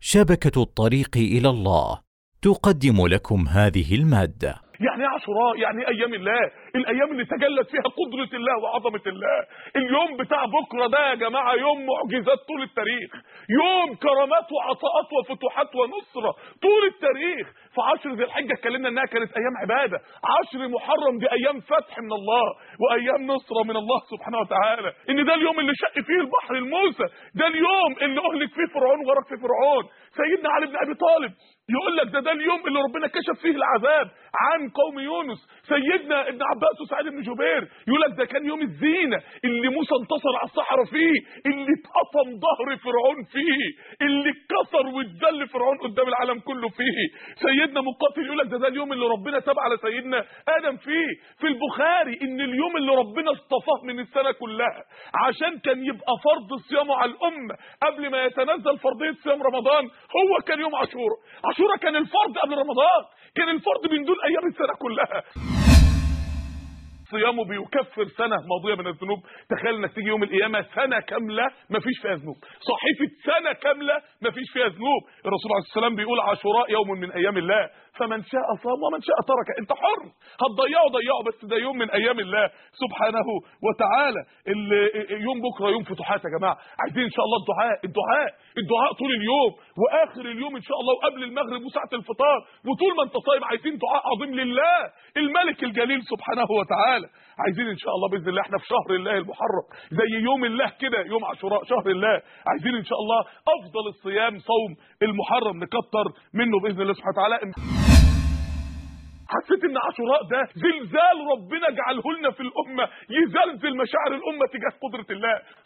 شبكة الطريق إلى الله تقدم لكم هذه المادة يعني ايه عاشوراء يعني ايه ايام الله الايام اللي تجلت فيها قدرة الله وعظمة الله اليوم بتاع بكرة ده يا جماعة يوم معجزات طول التاريخ يوم كرامات وعطاءات وفتوحات ونصرة طول التاريخ في عشر ذي الحجة اتكلمنا انها كانت ايام عبادة عشر محرم دي ايام فتح من الله وايام نصرة من الله سبحانه وتعالى ان ده اليوم اللي شق فيه البحر الموسى ده اليوم اللي اهلك فيه فرعون وغرق فيه فرعون سيدنا علي بن ابي طالب يقول لك ده ده اليوم اللي ربنا كشف فيه العذاب عن قوم يونس سيدنا ابن عباس وسعيد بن جبير يقول لك ده كان يوم الزينة اللي موسى انتصر على الصحراء فيه اللي اتقطم ظهر فرعون فيه اللي اتكسر واتذل فرعون قدام العالم كله فيه سيدنا مقاتل يقول لك ده ده اليوم اللي ربنا تاب على سيدنا ادم فيه في البخاري ان اليوم اللي ربنا اصطفاه من السنه كلها عشان كان يبقى فرض صيامه على الامه قبل ما يتنزل فرضيه صيام رمضان هو كان يوم عاشوراء عاشوراء كان الفرض قبل رمضان كان الفرض من دول ايام السنه كلها صيامه بيكفر سنة ماضية من الذنوب تخيل انك تيجي يوم القيامة سنة كاملة مفيش فيها ذنوب صحيفة سنة كاملة مفيش فيها ذنوب الرسول عليه السلام بيقول عاشوراء يوم من ايام الله فمن شاء صام ومن شاء ترك انت حر هتضيعه ضيعه بس ده يوم من ايام الله سبحانه وتعالى يوم بكره يوم فتوحات يا جماعه عايزين ان شاء الله الدعاء الدعاء الدعاء طول اليوم واخر اليوم ان شاء الله وقبل المغرب وساعه الفطار وطول ما انت صايم عايزين دعاء عظيم لله الملك الجليل سبحانه وتعالى عايزين ان شاء الله باذن الله احنا في شهر الله المحرم زي يوم الله كده يوم عاشوراء شهر الله عايزين ان شاء الله افضل الصيام صوم المحرم نكتر منه باذن الله سبحانه وتعالى حسيت ان عاشوراء ده زلزال ربنا جعله لنا في الامه يزلزل مشاعر الامه تجاه قدره الله